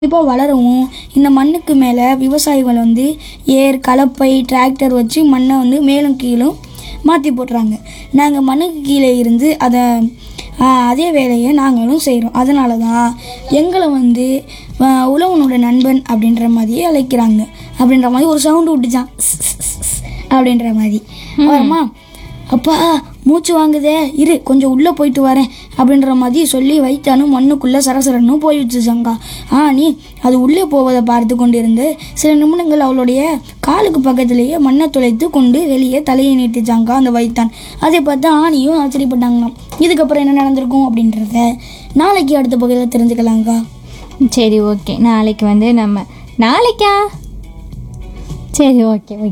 கண்டிப்பாக வளரவும் இந்த மண்ணுக்கு மேலே விவசாயிகள் வந்து ஏர் கலப்பை டிராக்டர் வச்சு மண்ணை வந்து மேலும் கீழும் மாற்றி போட்டுறாங்க நாங்கள் மண்ணுக்கு கீழே இருந்து அதை ஆ, அதே வேலையை நாங்களும் செய்கிறோம் அதனால தான் எங்களை வந்து ஆ, உழவனோட நண்பன் அப்படின்ற மாதிரியே அழைக்கிறாங்க அப்படின்ற மாதிரி ஒரு சவுண்டு விட்டுச்சான் ஸ், ஸ், ஸ், ஸ் அப்படின்ற மாதிரி அப்புறமா அப்பா மூச்சு வாங்குதே இரு கொஞ்சம் உள்ளே போயிட்டு வரேன் அப்படின்ற மாதிரி சொல்லி வைத்தானும் மண்ணுக்குள்ளே சரசரன்னு போய் வச்சுச்சாங்கா ஆ நீ அது உள்ளே போவதை பார்த்து கொண்டிருந்து சில நிமிடங்கள் அவளுடைய காலுக்கு பக்கத்திலேயே மண்ணை துளைத்து கொண்டு வெளியே தலையை நீட்டுச்சாங்கா அந்த வைத்தான் அதை பார்த்து ஆணியும் ஆச்சரியப்பட்டாங்களாம் இதுக்கப்புறம் என்ன நடந்திருக்கும் அப்படின்றத நாளைக்கு அடுத்த பகுதியில் தெரிஞ்சுக்கலாங்க்கா சரி ஓகே நாளைக்கு வந்து நம்ம நாளைக்கா சரி ஓகே ஓகே